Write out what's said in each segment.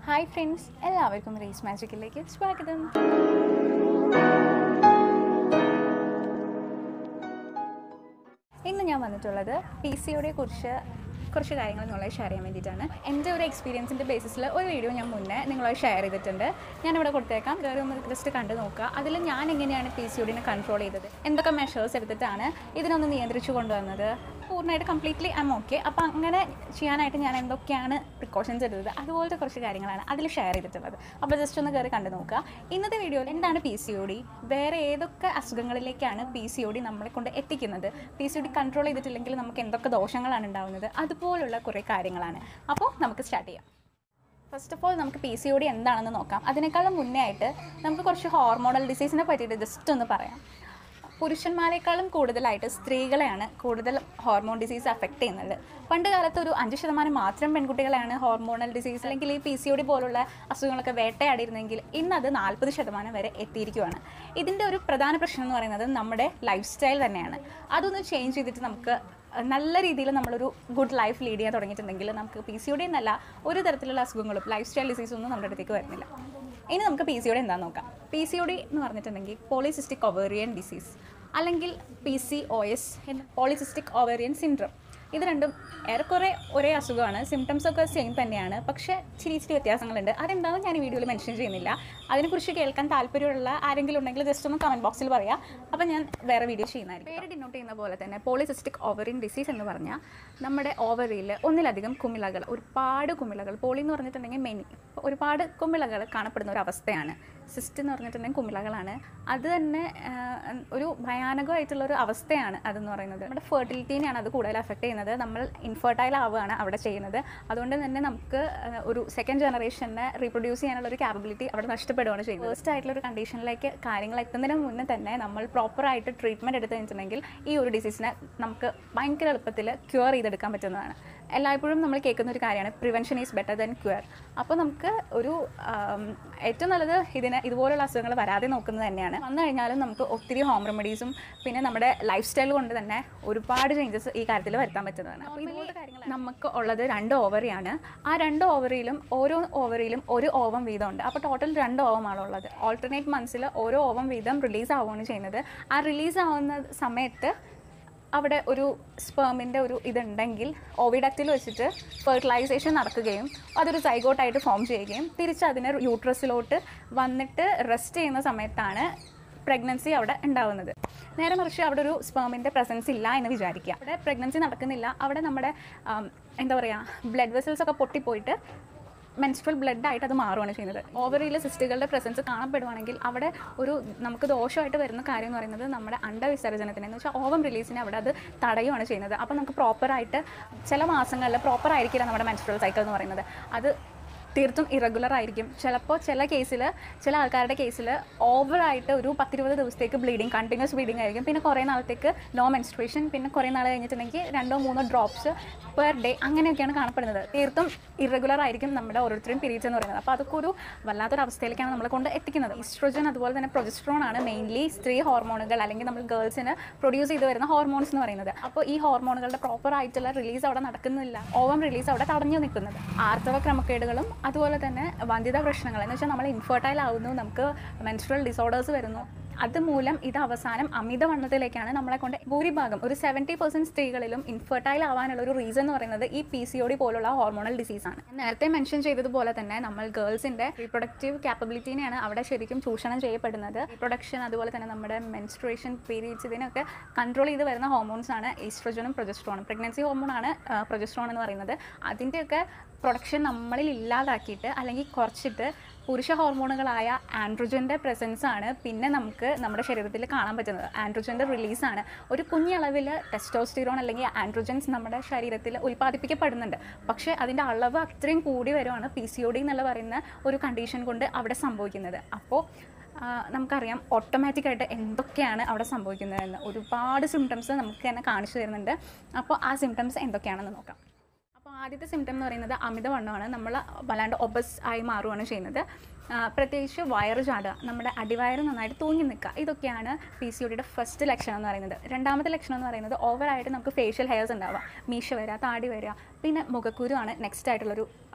hi friends എല്ലാവർക്കും race മാജിക്കിലേക്ക് സ്വാഗതം ഇന്ന് ഞാൻ വന്നിട്ടുള്ളത് പി സിയോടെ കുറിച്ച് കുറച്ച് കാര്യങ്ങൾ നിങ്ങളെ ഷെയർ ചെയ്യാൻ വേണ്ടിയിട്ടാണ് എൻ്റെ ഒരു എക്സ്പീരിയൻസിൻ്റെ ബേസിസിൽ ഒരു വീഡിയോ ഞാൻ മുന്നേ നിങ്ങളോട് ഷെയർ ചെയ്തിട്ടുണ്ട് ഞാനിവിടെ കൊടുത്തേക്കാം കയറി ഒന്ന് ജസ്റ്റ് കണ്ടു നോക്കുക അതിൽ ഞാൻ എങ്ങനെയാണ് പി സി ഒഡിനെ കൺട്രോൾ ചെയ്തത് എന്തൊക്കെ മെഷേഴ്സ് എടുത്തിട്ടാണ് ഇതിനൊന്ന് നിയന്ത്രിച്ചു കൊണ്ടുവന്നത് പൂർണ്ണമായിട്ട് കംപ്ലീറ്റ്ലി ഐം ഓക്കെ അപ്പോൾ അങ്ങനെ ചെയ്യാനായിട്ട് ഞാൻ എന്തൊക്കെയാണ് പ്രിക്കോഷൻസ് എടുത്തത് അതുപോലത്തെ കുറച്ച് കാര്യങ്ങളാണ് അതിൽ ഷെയർ ചെയ്തിട്ടുള്ളത് അപ്പോൾ ജസ്റ്റ് ഒന്ന് കയറി കണ്ടു നോക്കുക ഇന്നത്തെ വീഡിയോയിൽ എന്താണ് പി സി ഒ ഡി വേറെ ഏതൊക്കെ അസുഖങ്ങളിലേക്കാണ് പി സി ഒ ഡി നമ്മളെ കൊണ്ട് എത്തിക്കുന്നത് P C O D control ചെയ്തിട്ടില്ലെങ്കിൽ നമുക്ക് എന്തൊക്കെ ദോഷങ്ങളാണ് ഉണ്ടാവുന്നത് അതുപോലുള്ള കുറേ കാര്യങ്ങളാണ് അപ്പോൾ നമുക്ക് സ്റ്റാർട്ട് ചെയ്യാം ഫസ്റ്റ് ഓഫ് ഓൾ നമുക്ക് പി സി ഒ ഡി എന്താണെന്ന് നോക്കാം അതിനേക്കാളും മുന്നേ ആയിട്ട് നമുക്ക് കുറച്ച് ഹോർമോണൽ ഡിസീസിനെ പറ്റിയിട്ട് ജസ്റ്റ് ഒന്ന് പറയാം പുരുഷന്മാരെക്കാളും കൂടുതലായിട്ട് സ്ത്രീകളെയാണ് കൂടുതൽ ഹോർമോൺ ഡിസീസ് അഫക്റ്റ് ചെയ്യുന്നത് പണ്ട് കാലത്ത് ഒരു അഞ്ച് ശതമാനം മാത്രം പെൺകുട്ടികളെയാണ് ഹോർമോണൽ ഡിസീസ് അല്ലെങ്കിൽ ഈ പി സി ഒ ഡി പോലുള്ള അസുഖങ്ങളൊക്കെ വേട്ടയാടിയിരുന്നെങ്കിൽ ഇന്നത് നാൽപ്പത് ശതമാനം വരെ എത്തിയിരിക്കുകയാണ് ഇതിൻ്റെ ഒരു പ്രധാന പ്രശ്നം എന്ന് പറയുന്നത് നമ്മുടെ ലൈഫ് സ്റ്റൈൽ തന്നെയാണ് അതൊന്ന് ചേഞ്ച് ചെയ്തിട്ട് നമുക്ക് നല്ല രീതിയിൽ നമ്മളൊരു ഗുഡ് ലൈഫ് ലീഡ് ചെയ്യാൻ തുടങ്ങിയിട്ടുണ്ടെങ്കിൽ നമുക്ക് പി സി ഒ ഡി എന്നല്ല ഒരു തരത്തിലുള്ള അസുഖങ്ങളും ലൈഫ് സ്റ്റൈൽ ഡിസീസൊന്നും നമ്മുടെ അടുത്തേക്ക് വരുന്നില്ല ഇനി നമുക്ക് പി സി ഒ ഡി എന്താണെന്ന് നോക്കാം പി സി ഒ ഡി എന്ന് പറഞ്ഞിട്ടുണ്ടെങ്കിൽ പോളിസിസ്റ്റിക് ഒവേറിയൻ ഡിസീസ് അല്ലെങ്കിൽ P C O S polycystic ovarian syndrome ഇത് രണ്ടും ഏറെക്കുറെ ഒരേ അസുഖമാണ് സിംറ്റംസ് ഒക്കെ സെയിം തന്നെയാണ് പക്ഷേ ഇച്ചിരി ഇച്ചിരി വ്യത്യാസങ്ങളുണ്ട് അതെന്താണെന്ന് ഞാൻ ഈ വീഡിയോയിൽ മെൻഷൻ ചെയ്യുന്നില്ല അതിനെക്കുറിച്ച് കേൾക്കാൻ താല്പര്യമുള്ള ആരെങ്കിലും ഉണ്ടെങ്കിൽ ജസ്റ്റ് ഒന്ന് കമൻറ്റ് ബോക്സിൽ പറയാം അപ്പോൾ ഞാൻ വേറെ വീഡിയോ ചെയ്യുന്നതായിരിക്കും പേര് ഡിനോട്ട് ചെയ്യുന്ന പോലെ തന്നെ പോളിസിസ്റ്റിക് ഓവറിൻ ഡിസീസ് എന്ന് പറഞ്ഞാൽ നമ്മുടെ ഓവറിയിൽ ഒന്നിലധികം കുമിളകൾ ഒരുപാട് കുമിളകൾ പോളി എന്ന് പറഞ്ഞിട്ടുണ്ടെങ്കിൽ മെനി ഒരുപാട് കുമിളകൾ കാണപ്പെടുന്ന ഒരു അവസ്ഥയാണ് സിസ്റ്റ് എന്ന് പറഞ്ഞിട്ടുണ്ടെങ്കിൽ കുമിളകളാണ് അത് തന്നെ ആ, ഒരു ഭയാനകമായിട്ടുള്ള ഒരു അവസ്ഥയാണ് അതെന്ന് പറയുന്നത് നമ്മുടെ ഫെർട്ടിലിറ്റീനെയാണ് അത് കൂടുതൽ അഫക്റ്റ് ചെയ്യുന്നത് നമ്മൾ ഇൻഫെർട്ടൈൽ ആവുകയാണ് അവിടെ ചെയ്യുന്നത് അതുകൊണ്ട് തന്നെ നമുക്ക് ആ, ഒരു സെക്കൻഡ് ജനറേഷനെ റീപ്രൊഡ്യൂസ് ചെയ്യാനുള്ള ഒരു കാപ്പബിലിറ്റി അവിടെ നഷ്ടപ്പെടുകയാണ് ചെയ്യുന്നത് ഫസ്റ്റ് ആയിട്ടുള്ള ഒരു കണ്ടീഷനിലേക്ക് കാര്യങ്ങൾ എത്തുന്നതിന് മുന്നേ തന്നെ നമ്മൾ പ്രോപ്പറായിട്ട് ട്രീറ്റ്മെൻറ്റ് എടുത്തു കഴിഞ്ഞിട്ടുണ്ടെങ്കിൽ ഈ ഒരു ഡിസീസിനെ നമുക്ക് ഭയങ്കര എളുപ്പത്തിൽ ക്യൂർ ചെയ്തെടുക്കാൻ പറ്റുന്നതാണ് എല്ലായ്പ്പോഴും നമ്മൾ കേൾക്കുന്ന ഒരു കാര്യമാണ് prevention is better than cure അപ്പോൾ നമുക്ക് ഒരു ആം, ഏറ്റവും നല്ലത് ഇതിന് ഇതുപോലുള്ള അസുഖങ്ങൾ വരാതെ നോക്കുന്നത് തന്നെയാണ് വന്നു കഴിഞ്ഞാലും നമുക്ക് ഒത്തിരി ഹോം റെമഡീസും പിന്നെ നമ്മുടെ ലൈഫ് സ്റ്റൈൽ കൊണ്ട് തന്നെ ഒരുപാട് ചേഞ്ചസ് ഈ കാര്യത്തിൽ വരുത്താൻ പറ്റുന്നതാണ് അപ്പോൾ ഇതുപോലത്തെ കാര്യങ്ങൾ നമുക്ക് ഉള്ളത് രണ്ട് ഓവറിയാണ് ആ രണ്ട് ഓവറിയിലും ഓരോ ഓവറിയിലും ഒരു ഓവം വീതമുണ്ട് അപ്പോൾ ടോട്ടൽ രണ്ട് ഓവമാണ് ഉള്ളത് ഓൾട്ടർനേറ്റ് മന്ത്സിൽ ഓരോ ഓവം വീതം റിലീസ് ആവുകയാണ് ചെയ്യുന്നത് ആ റിലീസ് ആവുന്ന സമയത്ത് അവിടെ ഒരു സ്പേമിൻ്റെ ഒരു ഇതുണ്ടെങ്കിൽ ഓവിഡക്റ്റിൽ വെച്ചിട്ട് ഫെർട്ടിലൈസേഷൻ നടക്കുകയും അതൊരു സൈഗോട്ടായിട്ട് ഫോം ചെയ്യുകയും തിരിച്ച് അതിനെ യൂട്രസിലോട്ട് വന്നിട്ട് റെസ്റ്റ് ചെയ്യുന്ന സമയത്താണ് പ്രഗ്നൻസി അവിടെ ഉണ്ടാവുന്നത് നേരെ മറിച്ച് അവിടെ ഒരു സ്പേമിൻ്റെ പ്രസൻസ് ഇല്ല എന്ന് വിചാരിക്കുക അവിടെ പ്രഗ്നൻസി നടക്കുന്നില്ല അവിടെ നമ്മുടെ ആം, എന്താ പറയുക ബ്ലഡ് വെസൽസ് ഒക്കെ പൊട്ടിപ്പോയിട്ട് മെൻസ്ട്രൽ ബ്ലഡ് ആയിട്ട് അത് മാറുകയാണ് ചെയ്യുന്നത് ഓവറിയിൽ സിസ്റ്റുകളുടെ പ്രസൻസ് കാണപ്പെടുവാണെങ്കിൽ അവിടെ ഒരു നമുക്ക് ദോഷമായിട്ട് വരുന്ന കാര്യം എന്ന് പറയുന്നത് നമ്മുടെ അണ്ടവിസർജനത്തിന് എന്ന് വെച്ചാൽ ഓവം റിലീസിനെ അവിടെ അത് തടയുകയാണ് ചെയ്യുന്നത് അപ്പോൾ നമുക്ക് പ്രോപ്പറായിട്ട് ചില മാസങ്ങളിൽ പ്രോപ്പർ ആയിരിക്കില്ല നമ്മുടെ മെൻസ്ട്രൽ സൈക്കിൾ എന്ന് പറയുന്നത് അത് തീർത്തും ഇറഗുലർ ആയിരിക്കും ചിലപ്പോൾ ചില കേസിൽ ചില ആൾക്കാരുടെ കേസിൽ ഓവറായിട്ട് ഒരു പത്തിരുപത് ദിവസത്തേക്ക് ബ്ലീഡിങ് കണ്ടിന്യൂസ് ബ്ലീഡിങ് ആയിരിക്കും പിന്നെ കുറേ നാളത്തേക്ക് നോ മെൻസ്ട്രേഷൻ പിന്നെ കുറേ നാൾ കഴിഞ്ഞിട്ടുണ്ടെങ്കിൽ രണ്ടോ മൂന്നോ ഡ്രോപ്സ് പെർ ഡേ അങ്ങനെയൊക്കെയാണ് കാണപ്പെടുന്നത് തീർത്തും ഇറഗുലർ ആയിരിക്കും നമ്മുടെ ഓരോരുത്തരും പീരീഡ്സ് എന്ന് പറയുന്നത് അപ്പോൾ അതൊക്കെ ഒരു വല്ലാത്തൊരു അവസ്ഥയിലേക്കാണ് നമ്മളെ കൊണ്ട് എത്തിക്കുന്നത് ഈസ്ട്രോജൻ അതുപോലെ തന്നെ പ്രൊജസ്ട്രോൺ ആണ് മെയിൻലി സ്ത്രീ ഹോർമോണുകൾ അല്ലെങ്കിൽ നമ്മൾ ഗേൾസിന് പ്രൊഡ്യൂസ് ചെയ്ത് വരുന്ന ഹോർമോൺസ് എന്ന് പറയുന്നത് അപ്പോൾ ഈ ഹോർമോണുകളുടെ പ്രോപ്പർ ആയിട്ടുള്ള റിലീസ് അവിടെ നടക്കുന്നില്ല ഓവം റിലീസ് അവിടെ തടഞ്ഞു നിൽക്കുന്നത് ആർത്തവ ക്രമക്കേടുകളും അതുപോലെ തന്നെ വന്ധ്യതാ പ്രശ്നങ്ങൾ എന്ന് വെച്ചാൽ നമ്മൾ ഇൻഫെർട്ടൈൽ ആവുന്നു നമുക്ക് മെൻസ്ട്രൽ ഡിസോർഡേഴ്സ് വരുന്നു അതുമൂലം ഇത് അവസാനം അമിതവണ്ണത്തിലേക്കാണ് നമ്മളെ കൊണ്ട് ഭൂരിഭാഗം ഒരു സെവൻറ്റി പെർസെൻറ്റ് സ്ത്രീകളിലും ഇൻഫെർട്ടൈൽ ആവാനുള്ള ഒരു റീസൺ എന്ന് പറയുന്നത് ഈ പി സി ഒ ഡി പോലുള്ള ഹോർമോണൽ ഡിസീസാണ് നേരത്തെ മെൻഷൻ ചെയ്തതുപോലെ തന്നെ നമ്മൾ ഗേൾസിൻ്റെ റീപ്രൊഡക്റ്റീവ് ക്യാപ്പബിലിറ്റീനെയാണ് അവിടെ ശരിക്കും ചൂഷണം ചെയ്യപ്പെടുന്നത് റീപ്രൊഡക്ഷൻ അതുപോലെ തന്നെ നമ്മുടെ മെൻസ്ട്രേഷൻ പീരീഡ്സ് ഇതിനൊക്കെ കൺട്രോൾ ചെയ്ത് വരുന്ന ഹോർമോൺസ് ആണ് ഈസ്ട്രോജനും പ്രൊജസ്ട്രോണും പ്രഗ്നൻസി ഹോർമോൺ ആണ് പ്രൊജസ്ട്രോൺ എന്ന് പറയുന്നത് അതിൻ്റെയൊക്കെ പ്രൊഡക്ഷൻ നമ്മളിൽ ഇല്ലാതാക്കിയിട്ട് അല്ലെങ്കിൽ കുറച്ചിട്ട് പുരുഷ ഹോർമോണുകളായ ആൻഡ്രോജൻ്റെ പ്രസൻസ് ആണ് പിന്നെ നമുക്ക് നമ്മുടെ ശരീരത്തിൽ കാണാൻ പറ്റുന്നത് ആൻഡ്രോജൻ്റെ റിലീസാണ് ഒരു കുഞ്ഞളവിൽ ടെസ്റ്റോസ്റ്റിറോൺ അല്ലെങ്കിൽ ആൻഡ്രോജൻസ് നമ്മുടെ ശരീരത്തിൽ ഉൽപ്പാദിപ്പിക്കപ്പെടുന്നുണ്ട് പക്ഷേ അതിൻ്റെ അളവ് അത്രയും കൂടി വരുവാണ് പി സി ഒ ഡി എന്നുള്ള പറയുന്ന ഒരു കണ്ടീഷൻ കൊണ്ട് അവിടെ സംഭവിക്കുന്നത് അപ്പോൾ ആ, നമുക്കറിയാം ഓട്ടോമാറ്റിക്കായിട്ട് എന്തൊക്കെയാണ് അവിടെ സംഭവിക്കുന്നതെന്ന് ഒരുപാട് സിംറ്റംസ് നമുക്ക് തന്നെ കാണിച്ചു തരുന്നുണ്ട് അപ്പോൾ ആ സിംറ്റംസ് എന്തൊക്കെയാണെന്ന് നോക്കാം അപ്പോൾ ആദ്യത്തെ സിംറ്റം എന്ന് പറയുന്നത് അമിതവണ്ണമാണ് നമ്മൾ വല്ലാണ്ട് ഒബസ് ആയി മാറുകയാണ് ചെയ്യുന്നത് ആ, പ്രത്യേകിച്ച് വയറ് ചാടുക നമ്മുടെ അടിവയറ് നന്നായിട്ട് തൂങ്ങി നിൽക്കുക ഇതൊക്കെയാണ് പി സി ഒടിയുടെ ഫസ്റ്റ് ലക്ഷണം എന്ന് പറയുന്നത് രണ്ടാമത്തെ ലക്ഷണം എന്ന് പറയുന്നത് ഓവറായിട്ട് നമുക്ക് ഫേഷ്യൽ ഹെയർസ് ഉണ്ടാവുക മീശ വരിക താടി വരിക പിന്നെ മുഖക്കുരു ആണ് നെക്സ്റ്റ് ആയിട്ടുള്ളൊരു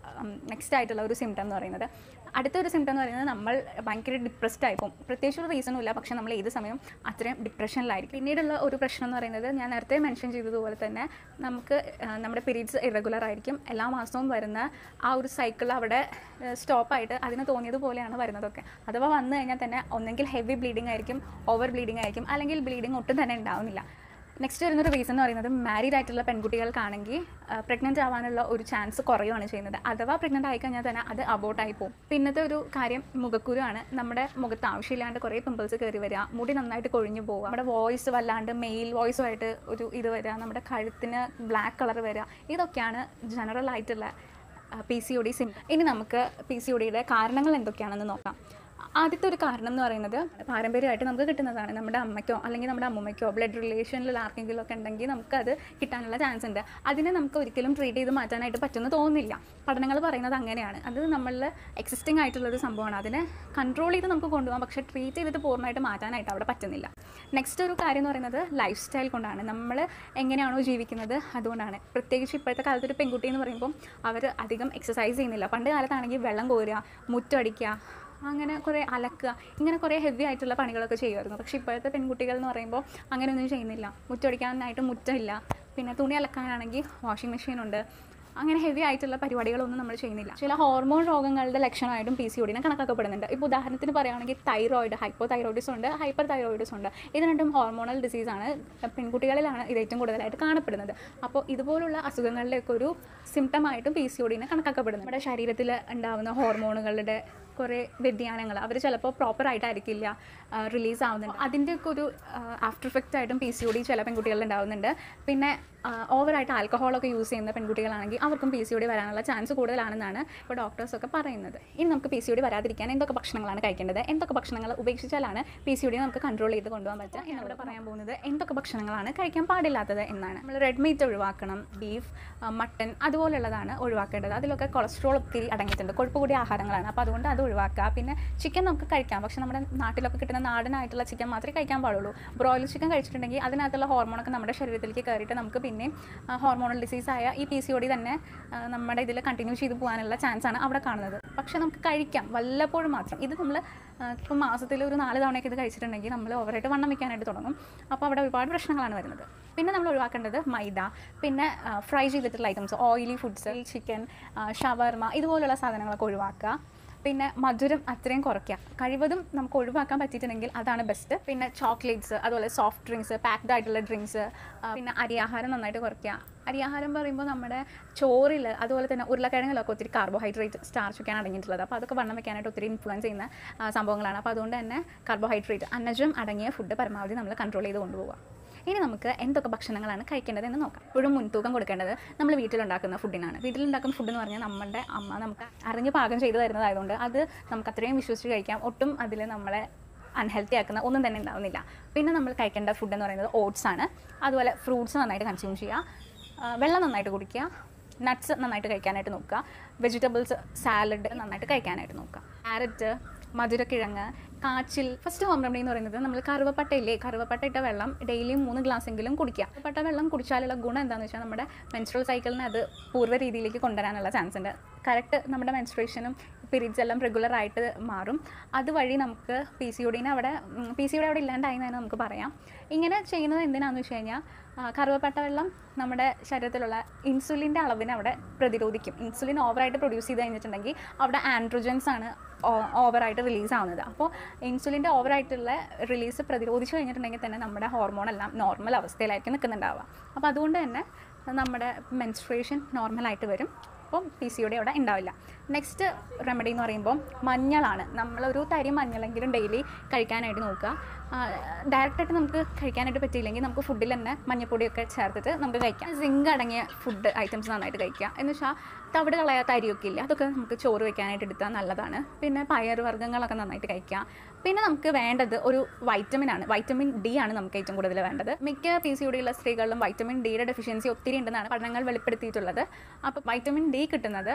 നെക്സ്റ്റ് ആയിട്ടുള്ള ഒരു സിംറ്റം എന്ന് പറയുന്നത് അടുത്തൊരു സിംറ്റം എന്ന് പറയുന്നത് നമ്മൾ ഭയങ്കര ഡിപ്രസ്ഡ് ആയിപ്പോൾ പ്രത്യേകിച്ച് ഒരു റീസണും ഇല്ല പക്ഷേ നമ്മൾ ഏത് സമയം അത്രയും ഡിപ്രഷനിലായിരിക്കും പിന്നീടുള്ള ഒരു പ്രശ്നം എന്ന് പറയുന്നത് ഞാൻ നേരത്തെ മെൻഷൻ ചെയ്തതുപോലെ തന്നെ നമുക്ക് ആ, നമ്മുടെ പീരീഡ്സ് ഇറഗുലർ ആയിരിക്കും എല്ലാ മാസവും വരുന്ന ആ ഒരു സൈക്കിൾ അവിടെ സ്റ്റോപ്പായിട്ട് അതിന് തോന്നിയതുപോലെയാണ് വരുന്നതൊക്കെ അഥവാ വന്നു കഴിഞ്ഞാൽ തന്നെ ഒന്നെങ്കിൽ ഹെവി ബ്ലീഡിംഗ് ആയിരിക്കും ഓവർ ബ്ലീഡിംഗ് ആയിരിക്കും അല്ലെങ്കിൽ ബ്ലീഡിംഗ് ഒട്ടും തന്നെ ഉണ്ടാവുന്നില്ല നെക്സ്റ്റ് വരുന്നൊരു റീസൺ എന്ന് പറയുന്നത് മാരീഡ് ആയിട്ടുള്ള പെൺകുട്ടികൾക്കാണെങ്കിൽ പ്രഗ്നൻ്റ് ആവാനുള്ള ഒരു ചാൻസ് കുറയുകയാണ് ചെയ്യുന്നത് അഥവാ പ്രഗ്നൻ്റ് ആയിക്കഴിഞ്ഞാൽ തന്നെ അത് അബോട്ടായി പോകും പിന്നത്തെ ഒരു കാര്യം മുഖക്കുരുവാണ് നമ്മുടെ മുഖത്ത് ആവശ്യമില്ലാണ്ട് കുറേ പിമ്പിൾസ് കയറി വരിക മുടി നന്നായിട്ട് കൊഴിഞ്ഞു പോവുക നമ്മുടെ വോയിസ് വല്ലാണ്ട് മെയിൽ വോയിസുമായിട്ട് ഒരു ഇത് വരിക നമ്മുടെ കഴുത്തിന് ബ്ലാക്ക് കളർ വരിക ഇതൊക്കെയാണ് ജനറൽ ആയിട്ടുള്ള പി സി ഒ ഡി സിം ഇനി നമുക്ക് പി സി ഒ ഡിയുടെ കാരണങ്ങൾ എന്തൊക്കെയാണെന്ന് നോക്കാം ആദ്യത്തെ ഒരു കാരണം എന്ന് പറയുന്നത് പാരമ്പര്യമായിട്ട് നമുക്ക് കിട്ടുന്നതാണ് നമ്മുടെ അമ്മയ്ക്കോ അല്ലെങ്കിൽ നമ്മുടെ അമ്മൂമ്മയ്ക്കോ ബ്ലഡ് റിലേഷനിൽ ആർക്കെങ്കിലും ഒക്കെ ഉണ്ടെങ്കിൽ നമുക്കത് കിട്ടാനുള്ള ചാൻസ് ഉണ്ട് അതിനെ നമുക്ക് ഒരിക്കലും ട്രീറ്റ് ചെയ്ത് മാറ്റാനായിട്ട് പറ്റുമെന്ന് തോന്നുന്നില്ല പഠനങ്ങൾ പറയുന്നത് അങ്ങനെയാണ് അത് നമ്മളിൽ എക്സിസ്റ്റിംഗ് ആയിട്ടുള്ളൊരു സംഭവമാണ് അതിനെ കൺട്രോൾ ചെയ്ത് നമുക്ക് കൊണ്ടുപോകാം പക്ഷേ ട്രീറ്റ് ചെയ്തിട്ട് പൂർണ്ണമായിട്ട് മാറ്റാനായിട്ട് അവിടെ പറ്റുന്നില്ല നെക്സ്റ്റ് ഒരു കാര്യം എന്ന് പറയുന്നത് ലൈഫ് സ്റ്റൈൽ കൊണ്ടാണ് നമ്മൾ എങ്ങനെയാണോ ജീവിക്കുന്നത് അതുകൊണ്ടാണ് പ്രത്യേകിച്ച് ഇപ്പോഴത്തെ കാലത്ത് ഒരു പെൺകുട്ടി എന്ന് പറയുമ്പോൾ അവർ അധികം എക്സസൈസ് ചെയ്യുന്നില്ല പണ്ട് കാലത്താണെങ്കിൽ വെള്ളം കോരുക മുറ്റടിക്കുക അങ്ങനെ കുറേ അലക്കുക ഇങ്ങനെ കുറേ ഹെവി ആയിട്ടുള്ള പണികളൊക്കെ ചെയ്യുമായിരുന്നു പക്ഷേ ഇപ്പോഴത്തെ പെൺകുട്ടികൾ എന്ന് പറയുമ്പോൾ അങ്ങനെയൊന്നും ചെയ്യുന്നില്ല മുറ്റടിക്കാനായിട്ട് മുറ്റമില്ല പിന്നെ തുണി അലക്കാനാണെങ്കിൽ വാഷിംഗ് മെഷീൻ ഉണ്ട് അങ്ങനെ ഹെവി ആയിട്ടുള്ള പരിപാടികളൊന്നും നമ്മൾ ചെയ്യുന്നില്ല ചില ഹോർമോൺ രോഗങ്ങളുടെ ലക്ഷണമായിട്ടും പി സി ഒടിനെ കണക്കാക്കപ്പെടുന്നുണ്ട് ഇപ്പോൾ ഉദാഹരണത്തിന് പറയുകയാണെങ്കിൽ തൈറോയിഡ് ഹൈപ്പോ തൈറോയിഡിസ് ഉണ്ട് ഹൈപ്പർ തൈറോയിഡിസ് ഉണ്ട് ഇത് രണ്ടും ഹോർമോണൽ ഡിസീസാണ് പെൺകുട്ടികളിലാണ് ഇത് ഏറ്റവും കൂടുതലായിട്ട് കാണപ്പെടുന്നത് അപ്പോൾ ഇതുപോലുള്ള അസുഖങ്ങളിലേക്ക് ഒരു സിംറ്റമായിട്ടും പി സി ഒടിനെ കണക്കാക്കപ്പെടുന്നു നമ്മുടെ ശരീരത്തിൽ ഉണ്ടാകുന്ന ഹോർമോണുകളുടെ കുറേ വ്യതിയാനങ്ങൾ അവർ ചിലപ്പോൾ പ്രോപ്പർ ആയിട്ടായിരിക്കില്ല റിലീസ് ആവുന്നുണ്ട് അതിൻ്റെയൊക്കെ ഒരു ആഫ്റ്റർ ഇഫക്റ്റ് ആയിട്ടും പി സി ഒ ഡി ചില പെൺകുട്ടികളിൽ ഉണ്ടാവുന്നുണ്ട് പിന്നെ ഓവറായിട്ട് ആൽക്കഹോളൊക്കെ യൂസ് ചെയ്യുന്ന പെൺകുട്ടികളാണെങ്കിൽ അവർക്കും പി സി ഒ ഡി വരാനുള്ള ചാൻസ് കൂടുതലാണെന്നാണ് ഇപ്പോൾ ഡോക്ടേഴ്സൊക്കെ പറയുന്നത് ഇനി നമുക്ക് പി സി ഒ ഡി വരാതിരിക്കാൻ എന്തൊക്കെ ഭക്ഷണങ്ങളാണ് കഴിക്കേണ്ടത് എന്തൊക്കെ ഭക്ഷണങ്ങൾ ഉപേക്ഷിച്ചാലാണ് പി സി ഒ ഡി നമുക്ക് കൺട്രോൾ ചെയ്ത് കൊണ്ടുപോകാൻ പറ്റുക ഇനി ഇവിടെ പറയാൻ പോകുന്നത് എന്തൊക്കെ ഭക്ഷണങ്ങളാണ് കഴിക്കാൻ പാടില്ലാത്തത് എന്നാണ് നമ്മൾ റെഡ് മീറ്റ് ഒഴിവാക്കണം ബീഫ് മട്ടൺ അതുപോലുള്ളതാണ് ഒഴിവാക്കേണ്ടത് അതിലൊക്കെ കൊളസ്ട്രോൾ ഒത്തിരി അടങ്ങിയിട്ടുണ്ട് കൊഴുപ്പ് കൂടിയ ആഹാരങ്ങളാണ് അപ്പോൾ അതുകൊണ്ട് അത് ഒഴിവാക്കുക പിന്നെ ചിക്കൻ നമുക്ക് കഴിക്കാം പക്ഷേ നമ്മുടെ നാട്ടിലൊക്കെ കിട്ടുന്ന നാടനായിട്ടുള്ള ചിക്കൻ മാത്രമേ കഴിക്കാൻ പാടുള്ളൂ ബ്രോയിലർ ചിക്കൻ കഴിച്ചിട്ടുണ്ടെങ്കിൽ അതിനകത്തുള്ള ഹോർമോണൊക്കെ നമ്മുടെ ശരീരത്തിലേക്ക് കയറിയിട്ട് നമുക്ക് പിന്നെ ഹോർമോണൽ ഡിസീസായ ഈ പി സി ഒ ഡി തന്നെ ആ, നമ്മുടെ ഇതിൽ കണ്ടിന്യൂ ചെയ്ത് പോകാനുള്ള ചാൻസ് ആണ് അവിടെ കാണുന്നത് പക്ഷേ നമുക്ക് കഴിക്കാം വല്ലപ്പോഴും മാത്രം ഇത് നമ്മൾ ഇപ്പോൾ മാസത്തിൽ ഒരു നാല് തവണയൊക്കെ ഇത് കഴിച്ചിട്ടുണ്ടെങ്കിൽ നമ്മൾ ഓവറായിട്ട് വണ്ണം വയ്ക്കാനായിട്ട് തുടങ്ങും അപ്പോൾ അവിടെ ഒരുപാട് പ്രശ്നങ്ങളാണ് വരുന്നത് പിന്നെ നമ്മൾ ഒഴിവാക്കേണ്ടത് മൈദ പിന്നെ ഫ്രൈ ചെയ്തിട്ടുള്ള ഐറ്റംസ് ഓയിലി ഫുഡ്സ് ചിക്കൻ ഷവർമ ഇതുപോലുള്ള സാധനങ്ങളൊക്കെ ഒഴിവാക്കുക പിന്നെ മധുരം അത്രയും കുറയ്ക്കുക കഴിവതും നമുക്ക് ഒഴിവാക്കാൻ പറ്റിയിട്ടുണ്ടെങ്കിൽ അതാണ് ബെസ്റ്റ് പിന്നെ ചോക്ലേറ്റ്സ് അതുപോലെ സോഫ്റ്റ് ഡ്രിങ്ക്സ് പാക്ഡ് ആയിട്ടുള്ള ഡ്രിങ്ക്സ് പിന്നെ അരിയാഹാരം നന്നായിട്ട് കുറയ്ക്കുക അരിയാഹാരം പറയുമ്പോൾ നമ്മുടെ ചോറിൽ അതുപോലെ തന്നെ ഉരുളക്കിഴങ്ങിലൊക്കെ ഒത്തിരി കാർബോഹൈഡ്രേറ്റ് സ്റ്റാർച്ചൊക്കെയാണ് അടങ്ങിയിട്ടുള്ളത് അപ്പോൾ അതൊക്കെ വണ്ണം വെക്കാനായിട്ട് ഒത്തിരി ഇൻഫ്ലുവൻസ് ചെയ്യുന്ന ആ, സംഭവങ്ങളാണ് അപ്പോൾ അതുകൊണ്ട് തന്നെ കാർബോഹൈഡ്രേറ്റ് അന്നജം അടങ്ങിയ ഫുഡ് പരമാവധി നമ്മൾ കൺട്രോൾ ചെയ്ത് കൊണ്ടുപോകുക ഇനി നമുക്ക് എന്തൊക്കെ ഭക്ഷണങ്ങളാണ് കഴിക്കേണ്ടത് എന്ന് നോക്കാം ഇപ്പോഴും മുൻതൂക്കം കൊടുക്കേണ്ടത് നമ്മൾ വീട്ടിലുണ്ടാക്കുന്ന ഫുഡിനാണ് വീട്ടിലുണ്ടാക്കുന്ന ഫുഡ് എന്ന് പറഞ്ഞാൽ നമ്മുടെ അമ്മ നമുക്ക് അറിഞ്ഞ് പാകം ചെയ്തു തരുന്നതായതുകൊണ്ട് അത് നമുക്ക് അത്രയും വിശ്വസിച്ച് കഴിക്കാം ഒട്ടും അതിൽ നമ്മളെ അൺഹെൽത്തി ആക്കുന്ന ഒന്നും തന്നെ ഉണ്ടാവുന്നില്ല പിന്നെ നമ്മൾ കഴിക്കേണ്ട ഫുഡ് എന്ന് പറയുന്നത് ഓട്സ് ആണ് അതുപോലെ ഫ്രൂട്ട്സ് നന്നായിട്ട് കൺസ്യൂം ചെയ്യുക ആ, വെള്ളം നന്നായിട്ട് കുടിക്കുക നട്ട്സ് നന്നായിട്ട് കഴിക്കാനായിട്ട് നോക്കുക വെജിറ്റബിൾസ് സാലഡ് നന്നായിട്ട് കഴിക്കാനായിട്ട് നോക്കുക ക്യാരറ്റ് മധുരക്കിഴങ്ങ് കാച്ചിൽ ഫസ്റ്റ് ഹോം റെമഡി എന്ന് പറയുന്നത് നമ്മൾ കറുവപ്പട്ട ഇല്ലേ കറുവപ്പട്ട ഇട്ട വെള്ളം ഡെയിലി മൂന്ന് ഗ്ലാസ് എങ്കിലും കുടിക്കുക കറുവപ്പട്ട വെള്ളം കുടിച്ചാലുള്ള ഗുണം എന്താണെന്ന് വെച്ചാൽ നമ്മുടെ മെൻസ്ട്രൽ സൈക്കിളിനെ അത് പൂർവ്വ രീതിയിലേക്ക് കൊണ്ടുവരാനുള്ള ചാൻസ് ഉണ്ട് കറക്റ്റ് നമ്മുടെ മെൻസ്ട്രേഷനും പീരീഡ്സ് എല്ലാം റെഗുലർ ആയിട്ട് മാറും അതുവഴി നമുക്ക് പി സി ഒടിനെ അവിടെ പി സി ഒടി അവിടെ ഇല്ലാണ്ടായി എന്ന് തന്നെ നമുക്ക് പറയാം ഇങ്ങനെ ചെയ്യുന്നത് എന്തിനാണെന്ന് വെച്ച് കഴിഞ്ഞാൽ ആ, കറുവപ്പട്ട വെള്ളം നമ്മുടെ ശരീരത്തിലുള്ള ഇൻസുലിൻ്റെ അളവിനെ അവിടെ പ്രതിരോധിക്കും ഇൻസുലിൻ ഓവറായിട്ട് പ്രൊഡ്യൂസ് ചെയ്ത് കഴിഞ്ഞിട്ടുണ്ടെങ്കിൽ അവിടെ ആൻഡ്രോജൻസ് ആണ് ഓവറായിട്ട് റിലീസ് ആവുന്നത് അപ്പോൾ ഇൻസുലിൻ്റെ ഓവറായിട്ടുള്ള റിലീസ് പ്രതിരോധിച്ച് കഴിഞ്ഞിട്ടുണ്ടെങ്കിൽ തന്നെ നമ്മുടെ ഹോർമോൺ എല്ലാം നോർമൽ അവസ്ഥയിലായിരിക്കും നിൽക്കുന്നുണ്ടാവുക അപ്പോൾ അതുകൊണ്ട് തന്നെ നമ്മുടെ മെൻസ്ട്രേഷൻ നോർമലായിട്ട് വരും അപ്പം പി സി ഒടി അവിടെ ഉണ്ടാവില്ല നെക്സ്റ്റ് റെമഡി എന്ന് പറയുമ്പോൾ മഞ്ഞളാണ് നമ്മളൊരു തരി മഞ്ഞളെങ്കിലും ഡെയിലി കഴിക്കാനായിട്ട് നോക്കുക ഡയറക്റ്റായിട്ട് നമുക്ക് കഴിക്കാനായിട്ട് പറ്റിയില്ലെങ്കിൽ നമുക്ക് ഫുഡിൽ തന്നെ മഞ്ഞപ്പൊടിയൊക്കെ ചേർത്തിട്ട് നമുക്ക് കഴിക്കാം സിങ്ക് അടങ്ങിയ ഫുഡ് ഐറ്റംസ് നന്നായിട്ട് കഴിക്കുക എന്ന് വെച്ചാൽ തവിട് കളയാത്ത അരിയൊക്കെ ഇല്ല അതൊക്കെ നമുക്ക് ചോറ് വെക്കാനായിട്ട് എടുത്താൽ നല്ലതാണ് പിന്നെ പയർ വർഗ്ഗങ്ങളൊക്കെ നന്നായിട്ട് കഴിക്കുക പിന്നെ നമുക്ക് വേണ്ടത് ഒരു വൈറ്റമിൻ ആണ് വൈറ്റമിൻ ഡി ആണ് നമുക്ക് ഏറ്റവും കൂടുതൽ വേണ്ടത് മിക്ക പി സി ഉള്ള സ്ത്രീകളിലും വൈറ്റമിൻ ഡിയുടെ ഡെഫിഷ്യൻസി ഒത്തിരി ഉണ്ടെന്നാണ് പഠനങ്ങൾ വെളിപ്പെടുത്തിയിട്ടുള്ളത് അപ്പോൾ വൈറ്റമിൻ ഡി കിട്ടുന്നത്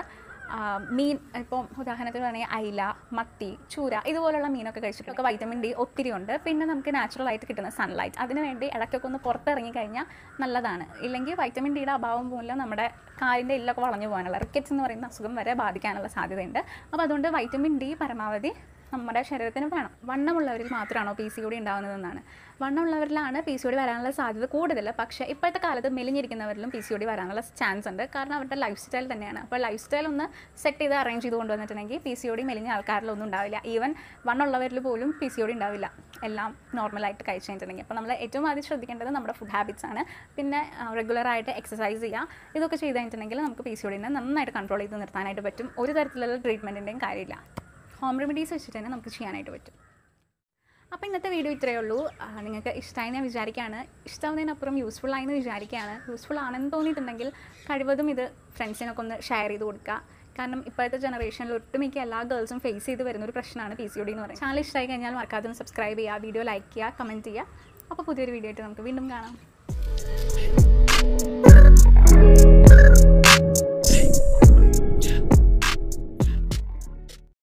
ആ, മീൻ ഇപ്പം ഉദാഹരണത്തിന് പറയുകയാണെങ്കിൽ അയില മത്തി ചൂര ഇതുപോലുള്ള മീനൊക്കെ കഴിച്ചിട്ടൊക്കെ വൈറ്റമിൻ ഡി ഒത്തിരി ഉണ്ട് പിന്നെ നമുക്ക് നാച്ചുറൽ ആയിട്ട് കിട്ടുന്ന സൺലൈറ്റ് അതിന് വേണ്ടി ഇടയ്ക്കൊക്കെ ഒന്ന് പുറത്തിറങ്ങി കഴിഞ്ഞാൽ നല്ലതാണ് ഇല്ലെങ്കിൽ വൈറ്റമിൻ ഡിയുടെ അഭാവം മൂലം നമ്മുടെ കാലിൻ്റെ എല്ലൊക്കെ വളഞ്ഞു പോകാനുള്ള റിക്കറ്റ്സ് എന്ന് പറയുന്ന അസുഖം വരെ ബാധിക്കാനുള്ള സാധ്യതയുണ്ട് അപ്പോൾ അതുകൊണ്ട് വൈറ്റമിൻ ഡി പരമാവധി നമ്മുടെ ശരീരത്തിന് വേണം വണ്ണമുള്ളവരിൽ മാത്രമാണോ പി സി ഒ ഡി ഉണ്ടാകുന്നതെന്നാണ് വണ്ണമുള്ളവരിലാണ് പി സി ഒ ഡി വരാനുള്ള സാധ്യത കൂടുതൽ പക്ഷേ ഇപ്പോഴത്തെ കാലത്ത് മെലിഞ്ഞിരിക്കുന്നവരിലും പി സി ഒ ഡി വരാനുള്ള ചാൻസ് ഉണ്ട് കാരണം അവരുടെ ലൈഫ് സ്റ്റൈൽ തന്നെയാണ് അപ്പോൾ ലൈഫ് സ്റ്റൈൽ ഒന്ന് സെറ്റ് ചെയ്ത് അറേഞ്ച് ചെയ്ത് കൊണ്ടുവന്നിട്ടുണ്ടെങ്കിൽ പി സി ഒ ഡി മെലിഞ്ഞ ആൾക്കാരിലൊന്നും ഉണ്ടാവില്ല ഈവൻ വണ്ണുള്ളവരിൽ പോലും പി സി ഒ ഡി ഉണ്ടാവില്ല എല്ലാം നോർമലായിട്ട് കഴിച്ചു കഴിഞ്ഞിട്ടുണ്ടെങ്കിൽ അപ്പോൾ നമ്മൾ ഏറ്റവും ആദ്യം ശ്രദ്ധിക്കേണ്ടത് നമ്മുടെ ഫുഡ് ഹാബിറ്റ്സ് ആണ് പിന്നെ റെഗുലറായിട്ട് എക്സസൈസ് ചെയ്യുക ഇതൊക്കെ ചെയ്ത് കഴിഞ്ഞിട്ടുണ്ടെങ്കിൽ നമുക്ക് പി സി ഒ ഡിനെ നന്നായിട്ട് കൺട്രോൾ ചെയ്ത് നിർത്താനായിട്ട് പറ്റും ഒരു തരത്തിലുള്ള ട്രീറ്റ്മെൻറ്റിൻ്റെയും കാര്യമില്ല ഹോം റെമഡീസ് വെച്ചിട്ട് തന്നെ നമുക്ക് ചെയ്യാനായിട്ട് പറ്റും അപ്പോൾ ഇന്നത്തെ വീഡിയോ ഇത്രയേ ഉള്ളൂ ആ, നിങ്ങൾക്ക് ഇഷ്ടമായി ഞാൻ വിചാരിക്കുകയാണ് ഇഷ്ടമാവുന്നതിനപ്പുറം യൂസ്ഫുൾ ആയെന്ന് വിചാരിക്കുകയാണ് യൂസ്ഫുൾ ആണെന്ന് തോന്നിയിട്ടുണ്ടെങ്കിൽ കഴിവതും ഇത് ഫ്രണ്ട്സിനൊക്കെ ഒന്ന് ഷെയർ ചെയ്ത് കൊടുക്കുക കാരണം ഇപ്പോഴത്തെ ജനറേഷനിൽ ഒട്ടുമിക്ക എല്ലാ ഗേൾസും ഫേസ് ചെയ്ത് വരുന്ന ഒരു പ്രശ്നമാണ് പി സി ഒ ഡി എന്ന് പറയുന്നത് ചാനൽ ഇഷ്ടമായി കഴിഞ്ഞാൽ മറക്കാതെ ഒന്ന് സബ്സ്ക്രൈബ് ചെയ്യുക വീഡിയോ ലൈക്ക് ചെയ്യുക കമൻറ്റ് ചെയ്യുക അപ്പോൾ പുതിയൊരു വീഡിയോ ആയിട്ട് നമുക്ക് വീണ്ടും കാണാം